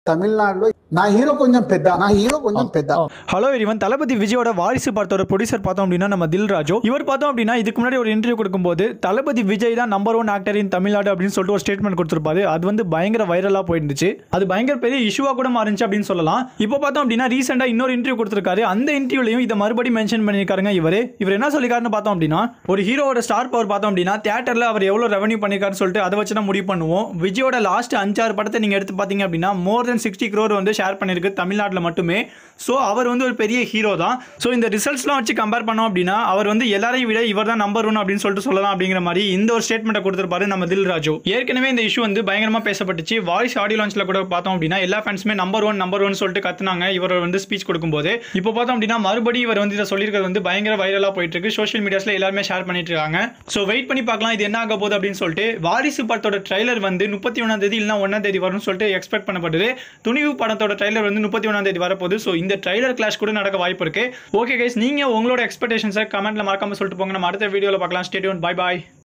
తమిళనాడులో నా హీరో కొంచెం పెద్ద నా హీరో కొంచెం పెద్ద ஹலோ இவன் தளபதி விஜயோட வாரிசு படத்தோட ப்ரொடியூசர் பார்த்தோம் அப்படின்னா நம்ம தில்ராஜோ இவர் பார்த்தோம் அப்படின்னா இதுக்கு முன்னாடி ஒரு இன்டர்வியூ கொடுக்கும்போது தளபதி விஜய் தான் number one actor in Tamilnadu அப்படின்னு சொல்லிட்டு ஒரு ஸ்டேட்மெண்ட் கொடுத்திருப்பாரு அது வந்து பயங்கர வைரலாக போயிருந்துச்சு அது பயங்கர பெரிய இஷ்யூவாக கூட மாறிச்சு அப்படின்னு சொல்லலாம் இப்போ பார்த்தோம் அப்படின்னா ரீசெண்டாக இன்னொரு இன்டர்வியூ கொடுத்திருக்காரு அந்த இன்டர்வியூலையும் இதை மறுபடியும் மென்ஷன் பண்ணியிருக்காருங்க இவர் இவர் என்ன சொல்லியிருக்காருன்னு பார்த்தோம் அப்படின்னா ஒரு ஹீரோவோட ஸ்டார் பவர் பார்த்தோம் அப்படின்னா தியேட்டரில் அவர் எவ்வளோ ரெவன்யூ பண்ணியிருக்காருன்னு சொல்லிட்டு அதை வச்சு தான் முடிவு பண்ணுவோம் விஜயோட லாஸ்ட் அஞ்சாறு படத்தை நீங்கள் எடுத்து பார்த்தீங்க அப்படின்னா மோர் தென் சிக்ஸ்டி க்ரோர் வந்து ஷேர் பண்ணியிருக்கு தமிழ்நாட்டில் மட்டுமே ஸோ அவர் வந்து ஒரு பெரிய ஹீரோ தான் ஸோ இந்த ரிசல்ட்ஸ்லாம் வச்சு கம்பேர் பண்ணோம் அப்படின்னா அவர் வந்து எல்லாரையும் விட இவர் தான் நம்பர் ஒன் அப்படின்னு சொல்லிட்டு சொல்லலாம் அப்படிங்கிற மாதிரி இந்த ஒரு ஸ்டேட்மெண்ட்டை கொடுத்துருப்பாரு நம்ம தில் ராஜு ஏற்கனவே இந்த இஷ்யூ வந்து பயங்கரமாக பேசப்பட்டுச்சு வாய்ஸ் ஆடியோ லான்ச்சில் கூட பார்த்தோம் அப்படின்னா எல்லா ஃபேன்ஸுமே நம்பர் ஒன் நம்பர் ஒன் சொல்லிட்டு கத்துனாங்க இவர் வந்து ஸ்பீச் கொடுக்கும்போது இப்போ பார்த்தோம் அப்படின்னா மறுபடியும் இவர் வந்து இதை சொல்லியிருக்கிறது வந்து பயங்கர வைரலாக போயிட்டு இருக்கு சோஷியல் மீடியாஸில் எல்லாருமே ஷேர் பண்ணிட்டு இருக்காங்க ஸோ வெயிட் பண்ணி பார்க்கலாம் இது என்ன ஆக போகுது அப்படின்னு சொல்லிட்டு வாரிசு படத்தோட ட்ரைலர் வந்து முப்பத்தி ஒன்றாம் தேதி இல்லைனா ஒன்றாம் தேதி வரும்னு சொல்லிட்டு எக்ஸ்பெக்ட் பண்ணப்படுது துணிவு படத்தோட ட்ரைலர் வந்து முப்பத்தி ஒன்றாம் தேதி வரப்போகுது ஸோ இந்த ட்ரைலர் கிளாஷ் கூட நடக்க வாய்ப்பு இருக்கு ஓகே கைஸ் நீங்க உங்களோட எக்ஸ்பெக்டேஷன்ஸை கமெண்ட்ல மறக்காம சொல்லிட்டு போங்க நம்ம அடுத்த வீடியோவில் பார்க்கலாம் ஸ்டேடியோன் பை பாய்